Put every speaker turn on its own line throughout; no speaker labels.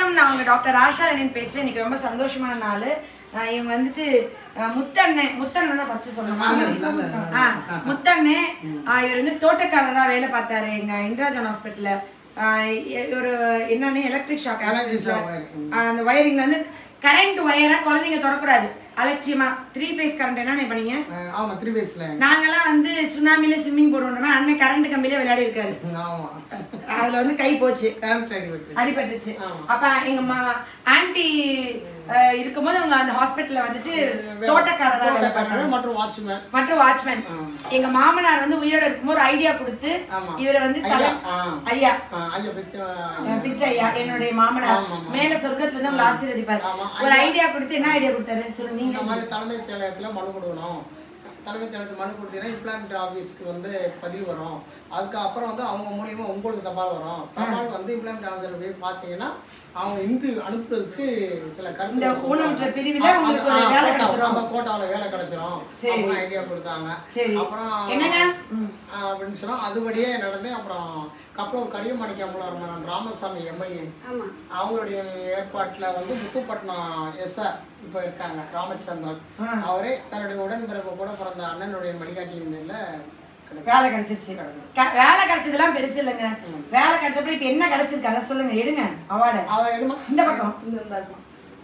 வணக்கம் நான் உங்க டாக்டர் ஆஷா லெனின் பேசுறேன் இன்னைக்கு ரொம்ப சந்தோஷமான நாள் ஆஹ் இவங்க வந்துட்டு ஆஹ் முத்தண்ணே முத்தண்ணன் தான் ஃபர்ஸ்ட் சொல்லணும் ஆ முத்தண்ணே ஆஹ் இவர் வந்து தோட்டக்காரரா வேலை பார்த்தாரு எங்க இந்திராஜன் ஹாஸ்பிட்டல்ல ஒரு என்னன்னு எலக்ட்ரிக் ஷாக் அந்த வயரிங்ல வந்து கரண்ட் வயரை குழந்தைங்க தொடக்கூடாது அலட்சியமா த்ரீ ஃபேஸ் கரண்ட் என்ன பண்ணீங்க
அஹ் ஆமா த்ரீ வயசுல
நாங்கெல்லாம் வந்து சுனாமில ஸ்விம்மிங் போடுவோம் அண்ணன் கரண்ட் கம்பியில விளையாடி இருக்காரு
ஆமா
அதுல வந்து கை போச்சு
கரண்ட் அடி வெட்டு
அடிபட்டுச்சு
ஆமா.
அப்ப எங்க மா ஆன்டி இருக்கும்போது அவங்க அந்த ஹாஸ்பிட்டல்ல வந்துட்டு தோட்டக்காரரா வேலை பார்த்தாங்க
மற்றும் வாட்ச்மேன்
மற்றும் வாட்ச்மேன் எங்க மாமனார் வந்து உயிரோட இருக்கும்போது ஒரு ஐடியா கொடுத்து
ஆமா.
இவரை வந்து தலை
ஐயா, ஆ.
ஐயா
ஐயா பிச்சை
அஹ் பிச்சை ஐயா என்னுடைய மாமனார்
ஆமா, ஆமா.
மேல சொர்க்கத்துல இருந்து உங்களை ஆசீர்வதிப்பார்
ஆமா.
ஒரு ஐடியா கொடுத்து என்ன ஐடியா கொடுத்தாரு சொல்லுங்க நீங்க
இந்த மாதிரி தலைமைச் செயலகத்துல மனு கொடுக்கணும் தலைமைச் செயலகத்துக்கு மனு கொடுத்தீங்கன்னா இம்ப்ளாய்மெண்ட் ஆஃபீஸ்க்கு வந்து பதிவு வரும் அதுக்கு அப்புறம் வந்து அவங்க மூலியமா உங்களுக்கு தபால் வரும் தபால் வந்து இம்ப்ளாய்மெண்ட் ஆஃபீஸர் போய் பார்த்தீங்கன்னா அவங்க இன்று அனுப்புறதுக்கு சில கருத்து
இந்த ஊனமுற்ற பிரிவுல உங்களுக்கு ஒரு வேலை கிடைச்சிரும்.
அந்த கோட்டாவில் வேலை கிடைச்சிரும்
சரி.
அவங்க ஐடியா கொடுத்தாங்க
சரி.
அப்புறம்
என்னங்க? ம்.
ஆ, அப்படின்னு சொன்னா அதுபடியே நடந்து அப்புறம் கப்பலூர் கரியமாணிக்கம்பலம் ராமசாமி எம்எல்ஏ அவங்களுடைய ஏற்பாட்டுல வந்து முத்துப்பட்டினம் எஸ்ஆர் இப்போ இருக்காங்க ராமச்சந்திரன் அவரே தன்னுடைய உடன்பிறப்பு கூட பிறந்த அண்ணனுடைய வழிகாட்டியின்
வேலை கிடைச்சிருச்சு க- வேலை கிடைச்சதெல்லாம் பெருசு இல்லைங்க வேலை கிடைச்சப்ப இப்ப என்ன கிடைச்சிருக்கு அதை சொல்லுங்க எடுங்க அவார்டு
அவ எடுமா
இந்த பக்கம்.
இந்த இந்த இருக்குமா.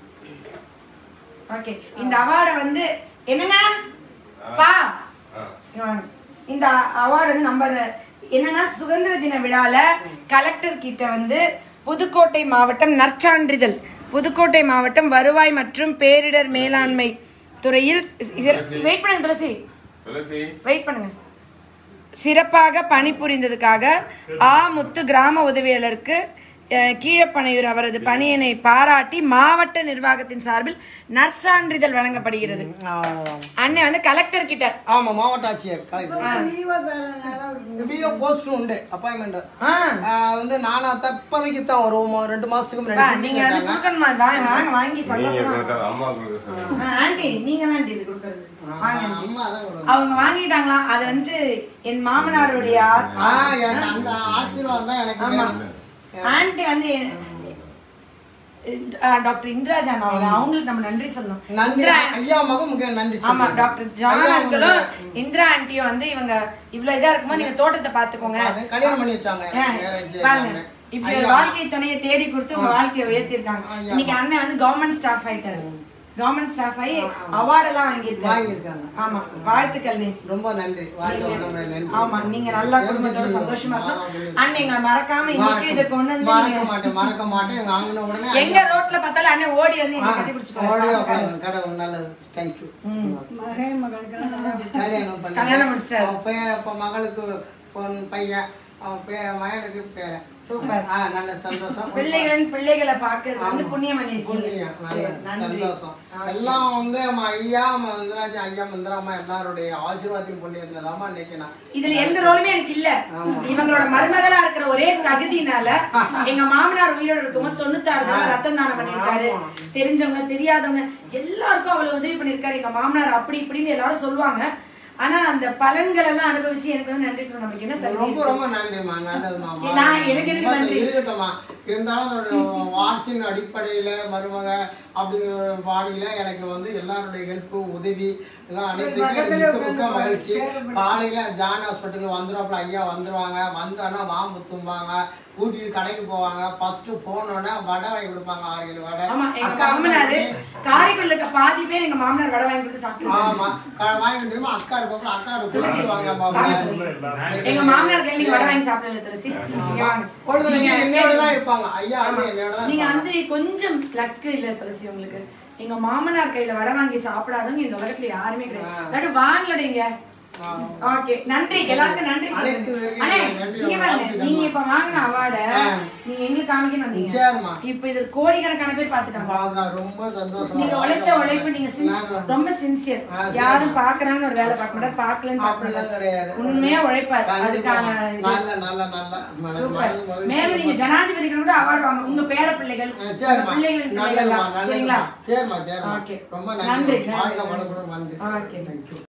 ஓகே இந்த அவார்டை வந்து என்னங்க பா இங்க வாங்க. இந்த அவார்டு வந்து நம்ம என்னன்னா சுதந்திர தின விழால கலெக்டர் கிட்ட வந்து புதுக்கோட்டை மாவட்டம் நற்சான்றிதழ் புதுக்கோட்டை மாவட்டம் வருவாய் மற்றும் பேரிடர் மேலாண்மை துறையில் வெயிட் பண்ணுங்க துளசி
துளசி
வெயிட் பண்ணுங்க சிறப்பாக பணிபுரிந்ததுக்காக ஆ முத்து கிராம உதவியாளருக்கு அஹ், கீழப்பனையூர் அவரது பணியினை பாராட்டி மாவட்ட நிர்வாகத்தின் சார்பில் நற்சான்றிதழ் வழங்கப்படுகிறது
அவ்வளவுதான்.
அண்ணன் வந்து கலெக்டர் கிட்ட
ஆமா மாவட்ட ஆட்சியர் கலெக்டர் பிஓ போஸ்ட் உண்டு அப்பாயின்மெண்ட்
ஆ,
வந்து நானா தப்பதைக்கு தான் ஒரு ம- ரெண்டு மாசத்துக்கு
வா,
முன்னாடி
நீங்க வந்து கொடுக்கணுமா வாங்க வாங்க வாங்கி
நீங்க
சந்தோஷமா
கொடுக்காத அம்மா கொடுக்க சொல்லுங்க
ஆ, ஆண்டி நீங்க தான் ஆண்டி இது கொடுக்கறது வாங்க ஆண்டி.
அம்மா தான் கொடுக்கணும்.
அவங்க வாங்கிட்டாங்களாம் அது வந்து என் மாமனாருடைய ஆ-
ஆ, எனக்கு அந்த ஆசீர்வாதம் தான் எனக்கு வேணும்.
ஆண்டி வந்து ஆ, டாக்டர் இந்திராஜான் அவங்க அவங்களுக்கு நம்ம நன்றி சொல்லணும்
நன்றி
இந்திரா
ஐயா மகன் முக்கிய நன்றி
ஆமா
சொல்லுங்க.
டாக்டர் ஜான்
ஐயா
அங்கிளும்
அவங்க
இந்திரா ஆண்டியும் வந்து இவங்க இவ்வளவு இதா இருக்கும்போது நீங்க தோட்டத்தை பாத்துக்கோங்க
அது கல்யாணம் பண்ணி வச்சாங்க
ஆ,
marriage
பாருங்க
எல்லாமே.
இப்படி ஒரு
ஐயா,
வாழ்க்கை துணையை தேடி கொடுத்து உங்க வாழ்க்கையை உயர்த்திருக்காங்க
ஐயா.
இன்னைக்கு அண்ணன் வந்து கவர்மெண்ட் ஸ்டாஃப் ஆயிட்டாரு கவர்மெண்ட் ஸ்டாஃப் ஆகி அவார்ட் எல்லாம் வாங்கியிருக்காரு
வாங்கியிருக்காங்க
ஆமா வாழ்த்துக்கள் நீ
ரொம்ப நன்றி வாழ்க வளமுடன் நன்றி
ஆமா நீங்க நல்லா குடும்பத்தோட சந்தோஷமா இருக்கணும் அண்ணன் எங்களை மறக்காம இன்னைக்கு இதை கொண்டு வந்து
மறக்க
நீங்க
மாட்டேன் மறக்க மாட்டேன் எங்க ஆங்கின உடனே
எங்க ரோட்ல பார்த்தாலும் அண்ணன் ஓடி வந்து எங்க கட்டி
ஓடி
பிடிச்சிக்கோங்க
உட்காருங்க. கடவுள் நல்லது தேங்க்யூ கல்யாணம் பண்ணி
கல்யாணம் முடிச்சிட்டாரு.
அவன் பையன் இப்ப மகளுக்கு பொன் பையன் அவன் பே மகனுக்கு பேரன்
சூப்பர்
ஆ நல்ல சந்தோஷம்
பிள்ளைகளின் பிள்ளைகளை பாக்குறது வந்து புண்ணியம் பண்ணிருக்கீங்க
புண்ணியம் நல்ல
சரி, நன்றி
சந்தோஷம் எல்லாம் வந்து நம்ம ஐயா மந்திராஜ் ஐயா மந்திராமா எல்லாருடைய ஆசீர்வாதத்தின் புண்ணியத்துல தான் இன்னைக்கு நான்
இதுல எந்த ரோலுமே எனக்கு இல்ல இவங்களோட மருமகளா இருக்கிற ஒரே தகுதினால எங்க மாமனார் உயிரோட இருக்கும்போது தொண்ணூத்தாறு தடவை ரத்தம் தானம் பண்ணிருக்காரு தெரிஞ்சவங்க தெரியாதவங்க எல்லாருக்கும் அவ்வளவு உதவி பண்ணிருக்காரு எங்க மாமனார் அப்படி இப்படின்னு எல்லாரும் சொல்லுவாங்க ஆனா அந்த பலன்கள் எல்லாம் அனுபவிச்சு எனக்கு வந்து நன்றி சொல்ல நமக்கு என்ன தகுதி
ரொம்ப ரொம்ப நன்றிம்மா நல்லதுமா
நான் எனக்கு எதுக்கு நன்றி?
இருக்கட்டும்மா இருந்தாலும் அதோட வாட்சின் அடிப்படையில மருமக அப்படிங்கிற ஒரு பாணியில எனக்கு வந்து எல்லாருடைய ஹெல்ப் உதவி எல்லாம் அனைத்துக்கும் எனக்கு மிக்க மிக்க மகிழ்ச்சி காலையில ஜான் ஹாஸ்பிட்டல் வந்துடுவாப்புல ஐயா வந்துருவாங்க வந்தோன்னா மாம்புத்தும்பாங்க ஊட்டி கடைக்கு போவாங்க ஃபர்ஸ்ட் போனோன்னே வடை வாங்கி கொடுப்பாங்க ஆறு கிலோ வடை
ஆமா எங்க
அக்கா
மாமனாரு காரைக்குடில இருக்க பாதி பேர் எங்க மாமனார் வடை வாங்கி கொடுத்து சாப்பிட்டு
ஆமா க- வாங்கி கொடுத்தோமா அக்கா இருப்பாப்புல அக்கா கொடுத்துருவாங்க மாமா
எங்க மாமனார் கையில நீங்க வடை வாங்கி சாப்பிடல துளசி இங்க வாங்க
பொழுதுனைக்கு என்னோட தான் இருப்பாங்க ஐயா வந்து என்னோட தான்
நீங்க
இருப்பாங்க.
வந்து கொஞ்சம் லக்கு இல்ல துளசி உங்களுக்கு எங்க மாமனார் கையில வடை வாங்கி சாப்பிடாதவங்க இந்த உலகத்துல யாருமே கிடையாது இல்லாட்டி வாங்கலடிங்க ஓகே நன்றி எல்லாருக்கும் நன்றி
அனைத்து
சொல்லுங்க
பேருக்கும்
அண்ணே
நன்றி,
இங்க பாருங்க
வாழ்த்துக்கள்.
நீங்க இப்ப வாங்கின அவார்ட நீங்க எங்களுக்கு காமிக்கணும் வந்தீங்க
சரிம்மா
இப்ப இது கோடிக்கணக்கான பேர் பாத்துட்டாங்க
பாதுகா ரொம்ப சந்தோஷம்
நீங்க உழைச்ச உழைப்பு நீங்க sin- ரொம்ப சின்சியர்
ஆ, சரி.
யாரும் பாக்குறாங்கன்னு ஒரு வேலை பார்க்க மாட்டாங்க பாக்கலன்னு பார்க்க
அப்படிலாம்
மாட்டாங்க.
கிடையாது
உண்மையா உழைப்பாரு
கண்டிப்பா.
அதுக்கான இது.
நல்ல நல்ல நல்ல மன-
சூப்பர்
மன- மகிழ்ச்சி.
மேலும் நீங்க ஜனாதிபதிக்கு கூட அவார்டு வாங்க உங்க பேர பிள்ளைகள்
ஆ, சரிம்மா
பிள்ளைகளின்
நல்லதும்மா
பிள்ளைகள் சரிங்களா
நல்லதும்மா சரிம்மா சரிம்மா
ஓகே.
ரொம்ப
நன்றி,
நன்றி
நன்றி.
வாழ்க வளமுடன் நன்றி
ஓகே
தேங்க்யூ